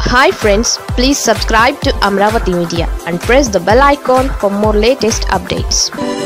hi friends please subscribe to Amaravati media and press the bell icon for more latest updates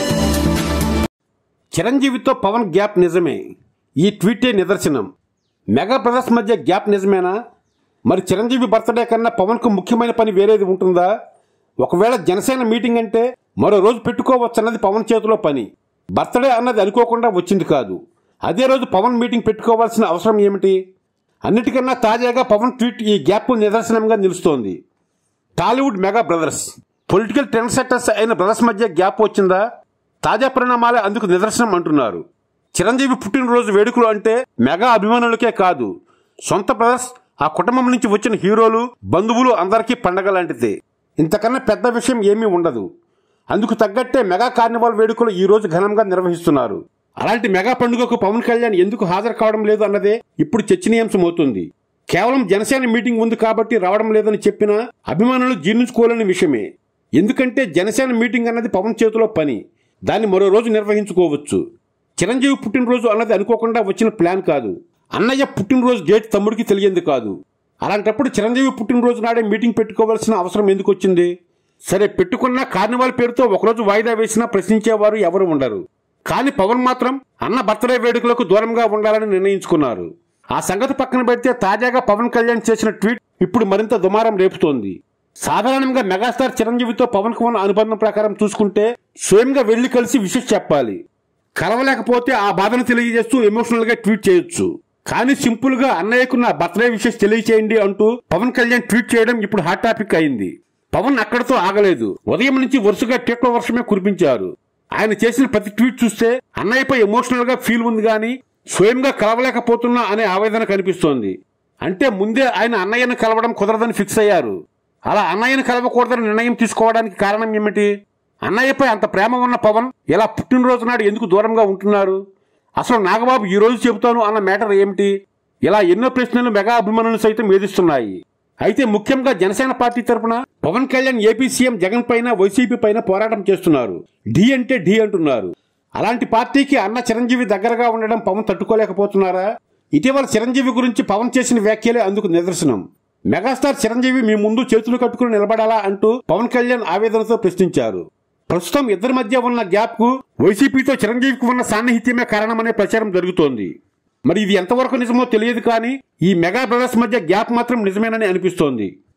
చిరంజీవితో Pawan gap నిజమే ఈ ట్వీటే నిదర్శనం mega brothers మధ్య gap నిజమేనా మరి చిరంజీవి బర్త్డే కన్నా పవన్కు ముఖ్యమైన పని వేరేది ఉంటుందా ఒకవేళ జనసేన మీటింగ్ అంటే మరో రోజు పెట్టుకోవచ్చన్నది పవన్ చేతిలో పని బర్త్డే అన్నది అనుకోకుండా వచ్చింది కాదు అదే రోజు పవన్ మీటింగ్ పెట్టుకోవాల్సిన అవసరం ఏమిటి అన్నిటికన్నా తాజాగా పవన్ ట్వీట్ ఈ గ్యాప్ నిదర్శనంగా నిలుస్తోంది Tollywood mega brothers political trend setters అయిన బ్రదర్స్ మధ్య గ్యాప్ వచ్చిందా తాజా పరిణామాలే అందుకు నిదర్శనం అంటున్నారు చిరంజీవి పుట్టినరోజు వేడుకలు అంటే మెగా అభిమానులకే కాదు సొంత బ్రదర్స్ ఆ కుటుంబం నుంచి వచ్చిన హీరోలు బంధువులు అందరికీ పండగ లాంటిదే ఇంతకన్నా పెద్ద విషయం ఏమీ ఉండదు అందుకు తగ్గట్టే మెగా కార్నివాల్ వేడుకలు ఈ రోజు ఘనంగా నిర్వహిస్తున్నారు అలాంటి మెగా పండుగకు పవన్ కళ్యాణ్ ఎందుకు హాజరు కావడం లేదు అన్నదే ఇప్పుడు చర్చనీయాంశం అవుతుంది కేవలం జనసేన మీటింగ్ ఉంది కాబట్టి రావడం లేదని చెప్పినా అభిమానులు జీర్ణించుకోలేని విషయమే ఎందుకంటే జనసేన మీటింగ్ అన్నది పవన్ చేతిలో పని దాన్ని మరో రోజు నిర్వహించుకోవచ్చు చిరంజీవి పుట్టినరోజు అన్నది అనుకోకుండా వచ్చిన ప్లాన్ కాదు అన్నయ్య పుట్టినరోజు డేట్ తమ్ముడికి తెలియంది కాదు అలాంటప్పుడు చిరంజీవి పుట్టినరోజు నాడే మీటింగ్ పెట్టుకోవాల్సిన అవసరం ఎందుకు వచ్చింది సరే పెట్టుకున్న కార్నివాల్ పేరుతో ఒకరోజు వాయిదా వేసినా ప్రశ్నించేవారు ఎవరు ఉండరు కానీ పవన్ మాత్రం అన్న బర్త్డే వేడుకలకు దూరంగా ఉండాలని నిర్ణయించుకున్నారు ఆ సంగతి పక్కన పెడితే తాజాగా పవన్ కళ్యాణ్ చేసిన ట్వీట్ ఇప్పుడు మరింత దుమారం రేపుతోంది సాధారణంగా మెగాస్టార్ చిరంజీవితో పవన్ కు ఉన్న అనుబంధం ప్రకారం చూసుకుంటే స్వయంగా వెళ్లి కలిసి విషయం చెప్పాలి కలవలేకపోతే ఆ బాధను తెలియజేస్తూ ఎమోషనల్ గా ట్వీట్ చేయొచ్చు కానీ సింపుల్ గా అన్నయ్యకు నా బర్త్డే విషెస్ తెలియచేయండి అంటూ పవన్ కళ్యాణ్ ట్వీట్ చేయడం ఇప్పుడు హాట్ టాపిక్ అయింది పవన్ అక్కడితో ఆగలేదు ఉదయం నుంచి వరుసగా ట్వీట్ల వర్షమే కురిపించారు ఆయన చేసిన ప్రతి ట్వీట్ చూస్తే అన్నయ్యపై ఎమోషనల్ గా ఫీల్ ఉంది గాని స్వయంగా కలవలేకపోతున్నా అనే ఆవేదన కనిపిస్తోంది అంటే ముందే ఆయన అన్నయ్యను కలవడం కుదరదని ఫిక్స్ అయ్యారు అలా అన్నయ్యను కలవకూడదని నిర్ణయం తీసుకోవడానికి కారణం ఏమిటి అన్నయ్యపై అంత ప్రేమ ఉన్న పవన్ ఇలా పుట్టినరోజు నాడు ఎందుకు దూరంగా ఉంటున్నారు అసలు నాగబాబు ఈ రోజు చెబుతాను అన్న మ్యాటర్ ఏమిటి ఇలా ఎన్నో ప్రశ్నలు మెగా అభిమానులు సైతం వేధిస్తున్నాయి అయితే ముఖ్యంగా జనసేన పార్టీ తరపున పవన్ కళ్యాణ్ ఏపీ సీఎం జగన్ పైన వైసీపీ పైన పోరాటం చేస్తున్నారు ఢీ అంటే ఢీ అంటున్నారు అలాంటి పార్టీకి అన్న చిరంజీవి దగ్గరగా ఉండడం పవన్ తట్టుకోలేకపోతున్నారా ఇటీవల చిరంజీవి గురించి పవన్ చేసిన వ్యాఖ్యలే అందుకు నిదర్శనం మెగాస్టార్ చిరంజీవి మీ ముందు చేతులు కట్టుకుని నిలబడాలా అంటూ పవన్ కళ్యాణ్ ఆవేదనతో ప్రశ్నించారు ప్రస్తుతం ఇద్దరి మధ్య ఉన్న గ్యాప్ కు వైసీపీతో చిరంజీవికి ఉన్న సాన్నిహిత్యమే కారణమనే ప్రచారం జరుగుతోంది మరి ఇది ఎంతవరకు నిజమో తెలియదు కానీ ఈ మెగా బ్రదర్స్ మధ్య గ్యాప్ మాత్రం నిజమేనని అనిపిస్తోంది